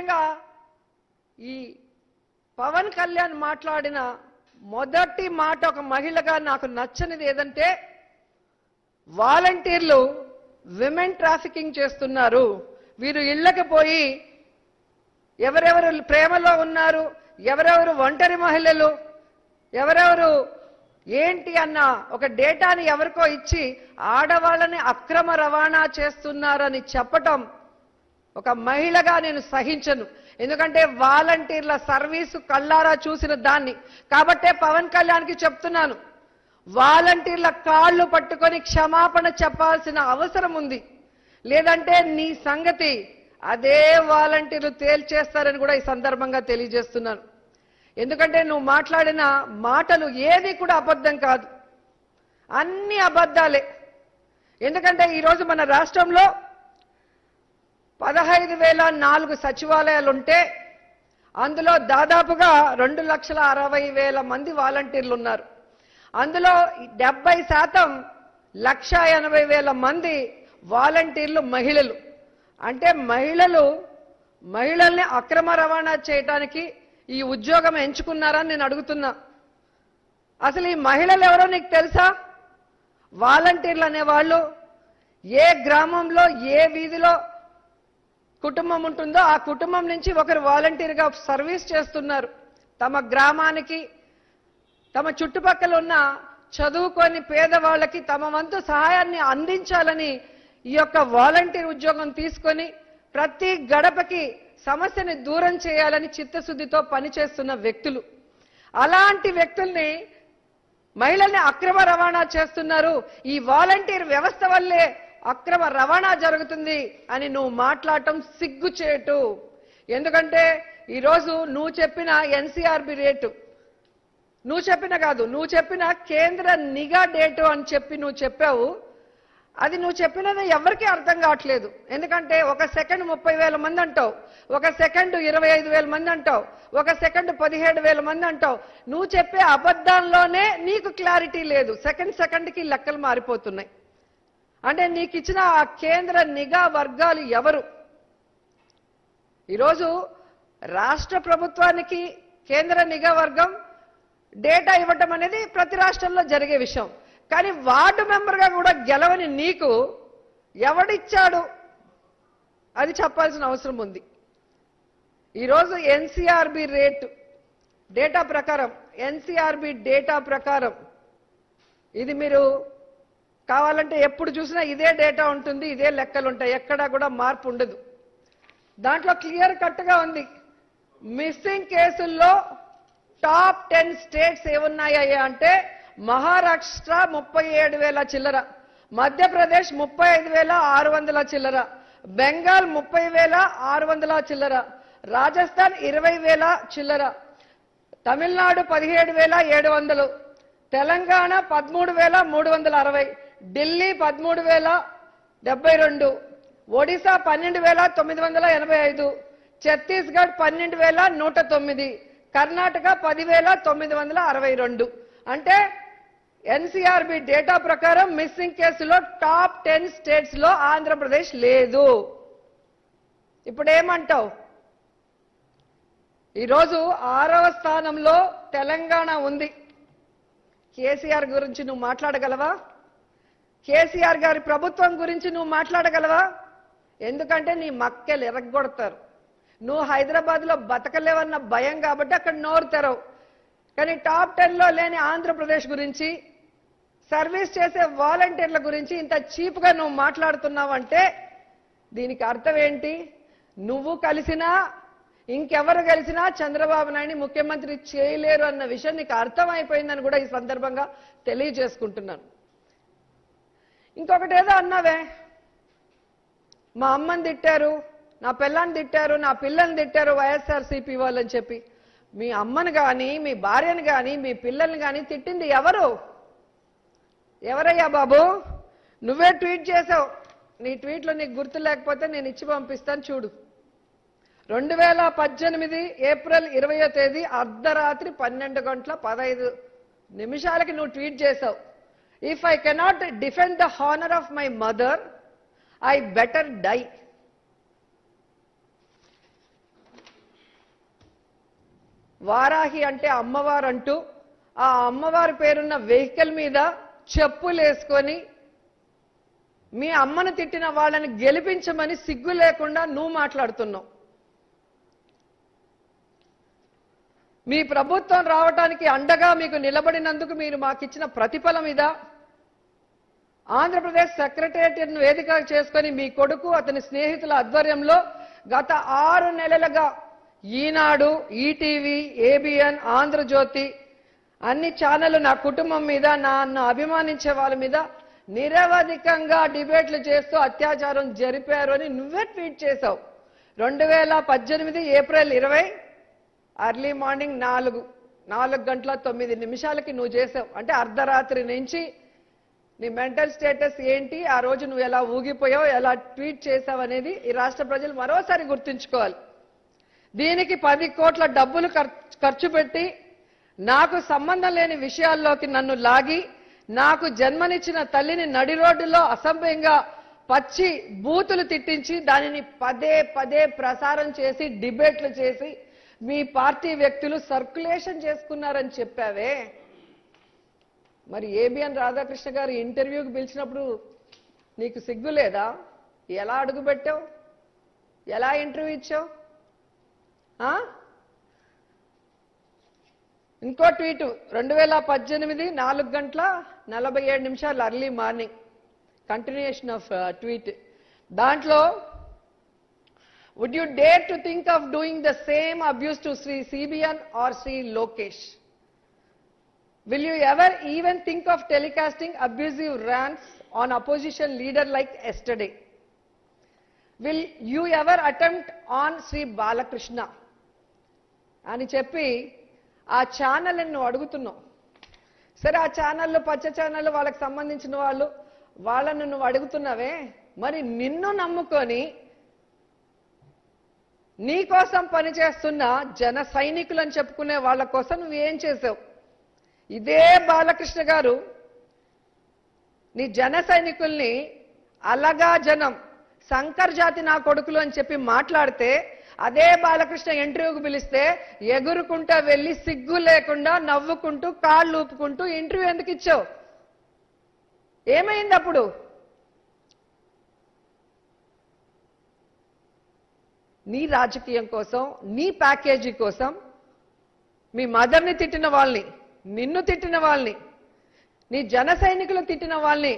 ముఖ్యంగా ఈ పవన్ కళ్యాణ్ మాట్లాడిన మొదటి మాట ఒక మహిళగా నాకు నచ్చనిది ఏదంటే వాలంటీర్లు విమెన్ ట్రాఫికింగ్ చేస్తున్నారు వీరు ఇళ్ళకి పోయి ఎవరెవరు ప్రేమలో ఉన్నారు ఎవరెవరు ఒంటరి మహిళలు ఎవరెవరు ఏంటి అన్న ఒక డేటాని ఎవరికో ఇచ్చి ఆడవాళ్ళని అక్రమ రవాణా చేస్తున్నారని చెప్పటం ఒక మహిళగా నేను సహించను ఎందుకంటే వాలంటీర్ల సర్వీసు కళ్ళారా చూసిన దాన్ని కాబట్టే పవన్ కళ్యాణ్కి చెప్తున్నాను వాలంటీర్ల కాళ్ళు పట్టుకొని క్షమాపణ చెప్పాల్సిన అవసరం ఉంది లేదంటే నీ సంగతి అదే వాలంటీర్లు తేల్చేస్తారని కూడా ఈ సందర్భంగా తెలియజేస్తున్నాను ఎందుకంటే నువ్వు మాట్లాడిన మాటలు ఏది కూడా అబద్ధం కాదు అన్ని అబద్ధాలే ఎందుకంటే ఈరోజు మన రాష్ట్రంలో పదహైదు వేల నాలుగు సచివాలయాలు ఉంటే అందులో దాదాపుగా రెండు లక్షల అరవై వేల మంది వాలంటీర్లు ఉన్నారు అందులో డెబ్బై శాతం లక్ష ఎనభై వేల మంది వాలంటీర్లు మహిళలు అంటే మహిళలు మహిళల్ని అక్రమ రవాణా చేయటానికి ఈ ఉద్యోగం ఎంచుకున్నారని నేను అడుగుతున్నా అసలు ఈ మహిళలు ఎవరో నీకు తెలుసా వాలంటీర్లు అనేవాళ్ళు ఏ గ్రామంలో ఏ వీధిలో కుటుంబం ఉంటుందో ఆ కుటుంబం నుంచి ఒకరు వాలంటీర్గా సర్వీస్ చేస్తున్నారు తమ గ్రామానికి తమ చుట్టుపక్కల ఉన్న చదువుకొని పేదవాళ్ళకి తమ వంతు సహాయాన్ని అందించాలని ఈ యొక్క వాలంటీర్ ఉద్యోగం తీసుకొని ప్రతి గడపకి సమస్యని దూరం చేయాలని చిత్తశుద్ధితో పనిచేస్తున్న వ్యక్తులు అలాంటి వ్యక్తుల్ని మహిళల్ని అక్రమ రవాణా చేస్తున్నారు ఈ వాలంటీర్ వ్యవస్థ వల్లే అక్రమ రవాణా జరుగుతుంది అని నువ్వు మాట్లాడటం సిగ్గుచేటు ఎందుకంటే ఈరోజు నువ్వు చెప్పిన ఎన్సీఆర్బి రేటు నువ్వు చెప్పిన కాదు నువ్వు చెప్పిన కేంద్ర నిఘా డేటు అని చెప్పి నువ్వు చెప్పావు అది నువ్వు చెప్పినది ఎవరికీ అర్థం కావట్లేదు ఎందుకంటే ఒక సెకండ్ ముప్పై వేల మంది అంటావు ఒక సెకండ్ ఇరవై ఐదు వేల మంది అంటావు ఒక సెకండ్ పదిహేడు వేల మంది అంటావు నువ్వు చెప్పే అబద్ధాల్లోనే నీకు క్లారిటీ లేదు సెకండ్ సెకండ్కి లెక్కలు మారిపోతున్నాయి అంటే నీకు ఇచ్చిన ఆ కేంద్ర నిఘా వర్గాలు ఎవరు ఈరోజు రాష్ట్ర ప్రభుత్వానికి కేంద్ర నిఘా వర్గం డేటా ఇవ్వటం అనేది ప్రతి రాష్ట్రంలో జరిగే విషయం కానీ వార్డు మెంబర్గా కూడా గెలవని నీకు ఎవడిచ్చాడు అది చెప్పాల్సిన అవసరం ఉంది ఈరోజు ఎన్సీఆర్బి రేటు డేటా ప్రకారం ఎన్సీఆర్బి డేటా ప్రకారం ఇది మీరు కావాలంటే ఎప్పుడు చూసినా ఇదే డేటా ఉంటుంది ఇదే లెక్కలు ఉంటాయి ఎక్కడా కూడా మార్పు ఉండదు దాంట్లో క్లియర్ కట్గా ఉంది మిస్సింగ్ కేసుల్లో టాప్ టెన్ స్టేట్స్ ఏమున్నాయి అంటే మహారాష్ట్ర ముప్పై ఏడు వేల చిల్లర మధ్యప్రదేశ్ ముప్పై ఐదు వేల ఆరు వందల చిల్లర బెంగాల్ ముప్పై వేల ఆరు వందల చిల్లర రాజస్థాన్ ఇరవై వేల చిల్లర తమిళనాడు పదిహేడు వేల ఏడు వందలు తెలంగాణ పదమూడు వేల మూడు వందల అరవై ఢిల్లీ పదమూడు వేల డెబ్బై రెండు ఒడిశా పన్నెండు వేల తొమ్మిది వందల ఎనభై ఐదు ఛత్తీస్గఢ్ పన్నెండు వేల నూట తొమ్మిది కర్ణాటక పదివేల తొమ్మిది వందల అరవై రెండు అంటే ఎన్సీఆర్బి డేటా ప్రకారం మిస్సింగ్ కేసులో టాప్ టెన్ స్టేట్స్ లో ఆంధ్రప్రదేశ్ లేదు ఇప్పుడు ఏమంటావు ఈరోజు ఆరవ స్థానంలో తెలంగాణ ఉంది కేసీఆర్ గురించి నువ్వు మాట్లాడగలవా కేసీఆర్ గారి ప్రభుత్వం గురించి నువ్వు మాట్లాడగలవా ఎందుకంటే నీ మక్కెలు ఎరగొడతారు నువ్వు హైదరాబాద్ లో బతకలేవన్న భయం కాబట్టి అక్కడ నోరు తెరవు కానీ టాప్ టెన్ లో లేని ఆంధ్రప్రదేశ్ గురించి సర్వీస్ చేసే వాలంటీర్ల గురించి ఇంత చీప్ గా నువ్వు మాట్లాడుతున్నావంటే దీనికి అర్థం ఏంటి నువ్వు కలిసినా ఇంకెవరు కలిసినా చంద్రబాబు నాయుడిని ముఖ్యమంత్రి చేయలేరు అన్న విషయం నీకు అర్థమైపోయిందని కూడా ఈ సందర్భంగా తెలియజేసుకుంటున్నాను ఇంకొకటి ఏదో అన్నావే మా అమ్మని తిట్టారు నా పిల్లని తిట్టారు నా పిల్లని తిట్టారు వైఎస్ఆర్సీపీ వాళ్ళని చెప్పి మీ అమ్మని కానీ మీ భార్యని కానీ మీ పిల్లల్ని కానీ తిట్టింది ఎవరు ఎవరయ్యా బాబు నువ్వే ట్వీట్ చేసావు నీ ట్వీట్లో నీకు గుర్తు లేకపోతే నేను ఇచ్చి పంపిస్తాను చూడు రెండు వేల పద్దెనిమిది ఏప్రిల్ ఇరవయో తేదీ అర్ధరాత్రి పన్నెండు గంటల పదహైదు నిమిషాలకి నువ్వు ట్వీట్ చేసావు if I cannot defend the honour of my mother I better die Varahi అంటే అమ్మవారు అంటూ ఆ అమ్మవారి పేరున్న వెహికల్ మీద చెప్పులు వేసుకొని మీ అమ్మను తిట్టిన వాళ్ళని గెలిపించమని సిగ్గు లేకుండా నువ్వు మాట్లాడుతున్నావు మీ ప్రభుత్వం రావటానికి అండగా మీకు నిలబడినందుకు మీరు మాకిచ్చిన ప్రతిఫలం ఇదా ఆంధ్రప్రదేశ్ సెక్రటేరియట్ను వేదిక చేసుకొని మీ కొడుకు అతని స్నేహితుల ఆధ్వర్యంలో గత ఆరు నెలలుగా ఈనాడు ఈటీవీ ఏబిఎన్ ఆంధ్రజ్యోతి అన్ని ఛానళ్లు నా కుటుంబం మీద నన్ను అభిమానించే వాళ్ళ మీద నిరవధికంగా డిబేట్లు చేస్తూ అత్యాచారం జరిపారు అని నువ్వే ట్వీట్ చేశావు రెండు వేల పద్దెనిమిది ఏప్రిల్ ఇరవై అర్లీ మార్నింగ్ నాలుగు నాలుగు గంటల తొమ్మిది నిమిషాలకి నువ్వు చేసావు అంటే అర్ధరాత్రి నుంచి నీ మెంటల్ స్టేటస్ ఏంటి ఆ రోజు నువ్వు ఎలా ఊగిపోయావు ఎలా ట్వీట్ చేసావు అనేది ఈ రాష్ట్ర ప్రజలు మరోసారి గుర్తుంచుకోవాలి దీనికి పది కోట్ల డబ్బులు ఖర్- ఖర్చు పెట్టి నాకు సంబంధం లేని విషయాల్లోకి నన్ను లాగి నాకు జన్మనిచ్చిన తల్లిని నడి రోడ్డులో అసభ్యంగా పచ్చి బూతులు తిట్టించి దానిని పదే పదే ప్రసారం చేసి డిబేట్లు చేసి మీ పార్టీ వ్యక్తులు సర్క్యులేషన్ చేసుకున్నారని చెప్పావే మరి ఏబిఎన్ రాధాకృష్ణ గారు ఇంటర్వ్యూకి పిలిచినప్పుడు నీకు సిగ్గు లేదా ఎలా అడుగు పెట్టావు ఎలా ఇంటర్వ్యూ ఇచ్చావు ఆ? ఇంకో ట్వీటు రెండు వేల పద్దెనిమిది నాలుగు గంటల నలభై ఏడు నిమిషాలు early morning continuation of tweet దాంట్లో would you dare to think of doing the same abuse to Shri CBN or Shri Lokesh Will you ever even think of telecasting abusive rants on opposition leader like yesterday? Will you ever attempt on Sri Balakrishna? అని చెప్పి ఆ channel నువ్వు అడుగుతున్నావు సరే ఆ ఛానళ్ళు పచ్చ ఛానళ్ళు వాళ్ళకి సంబంధించిన వాళ్ళు వాళ్ళను నువ్వు అడుగుతున్నావే మరి నిన్ను నమ్ముకొని నీ కోసం పనిచేస్తున్న జన సైనికులు అని చెప్పుకునే వాళ్ళ కోసం నువ్వు ఏం చేసావు ఇదే బాలకృష్ణ గారు నీ జన సైనికుల్ని అలగా జనం శంకర్ జాతి నా కొడుకులు అని చెప్పి మాట్లాడితే అదే బాలకృష్ణ ఇంటర్వ్యూకి పిలిస్తే ఎగురుకుంటా వెళ్ళి సిగ్గు లేకుండా నవ్వుకుంటూ కాళ్ళు ఊపుకుంటూ ఇంటర్వ్యూ ఎందుకు ఇచ్చావు ఏమైంది అప్పుడు నీ రాజకీయం కోసం నీ ప్యాకేజీ కోసం మీ మదర్ని తిట్టిన వాళ్ళని నిన్ను తిట్టిన వాళ్ళని నీ జన సైనికులు తిట్టిన వాళ్ళని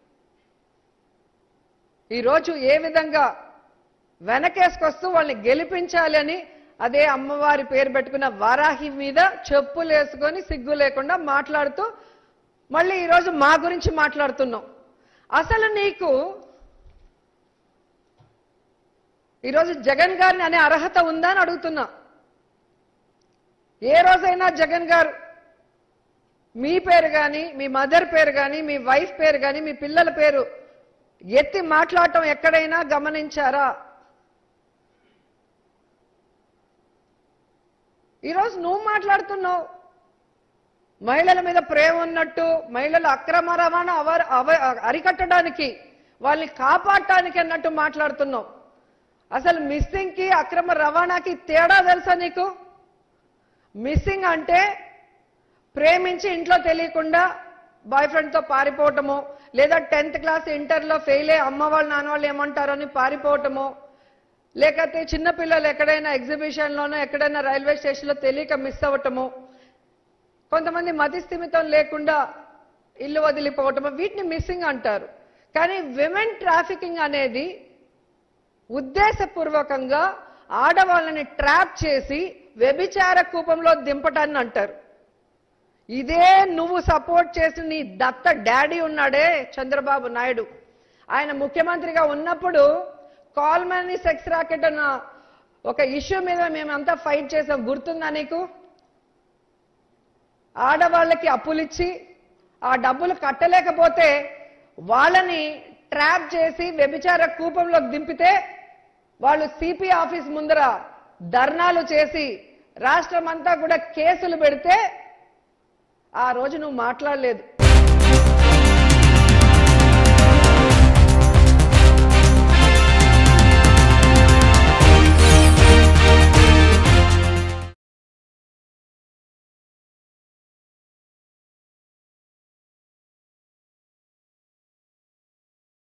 ఈరోజు ఏ విధంగా వెనకేసుకొస్తూ వాళ్ళని గెలిపించాలి అని అదే అమ్మవారి పేరు పెట్టుకున్న వారాహి మీద చెప్పులు వేసుకొని సిగ్గు లేకుండా మాట్లాడుతూ మళ్ళీ ఈరోజు మా గురించి మాట్లాడుతున్నావు అసలు నీకు ఈరోజు జగన్ గారిని అనే అర్హత ఉందా అని అడుగుతున్నా ఏ రోజైనా జగన్ గారు మీ పేరు కానీ మీ మదర్ పేరు కానీ మీ వైఫ్ పేరు కానీ మీ పిల్లల పేరు ఎత్తి మాట్లాడటం ఎక్కడైనా గమనించారా ఈరోజు నువ్వు మాట్లాడుతున్నావు మహిళల మీద ప్రేమ ఉన్నట్టు మహిళల అక్రమ రవాణా అవర్ అవ- అరికట్టడానికి వాళ్ళని కాపాడటానికి అన్నట్టు మాట్లాడుతున్నావు అసలు మిస్సింగ్ కి అక్రమ రవాణాకి తేడా తెలుసా నీకు మిస్సింగ్ అంటే ప్రేమించి ఇంట్లో తెలియకుండా బాయ్ ఫ్రెండ్ తో పారిపోవటము లేదా టెన్త్ క్లాస్ ఇంటర్ లో ఫెయిల్ అయ్యి అమ్మ వాళ్ళు నాన్న వాళ్ళు ఏమంటారో అని పారిపోవటము లేకపోతే చిన్నపిల్లలు ఎక్కడైనా ఎగ్జిబిషన్ లోనో ఎక్కడైనా రైల్వే స్టేషన్ లో తెలియక మిస్ అవ్వటము కొంతమంది మతి స్థిమితం లేకుండా ఇల్లు వదిలిపోవటము వీటిని మిస్సింగ్ అంటారు కానీ విమెన్ ట్రాఫికింగ్ అనేది ఉద్దేశపూర్వకంగా ఆడవాళ్ళని ట్రాప్ చేసి వ్యభిచార కూపంలో దింపటాన్ని అంటారు ఇదే నువ్వు సపోర్ట్ చేసిన నీ దత్త డాడీ ఉన్నాడే చంద్రబాబు నాయుడు ఆయన ముఖ్యమంత్రిగా ఉన్నప్పుడు కాల్మనీ సెక్స్ రాకెట్ అన్న ఒక ఇష్యూ మీద మేమంతా ఫైట్ చేసాం గుర్తుందా నీకు ఆడవాళ్ళకి అప్పులిచ్చి ఆ డబ్బులు కట్టలేకపోతే వాళ్ళని ట్రాప్ చేసి వ్యభిచార కూపంలోకి దింపితే వాళ్ళు సిపి ఆఫీస్ ముందర ధర్నాలు చేసి రాష్ట్రం అంతా కూడా కేసులు పెడితే ఆ రోజు నువ్వు మాట్లాడలేదు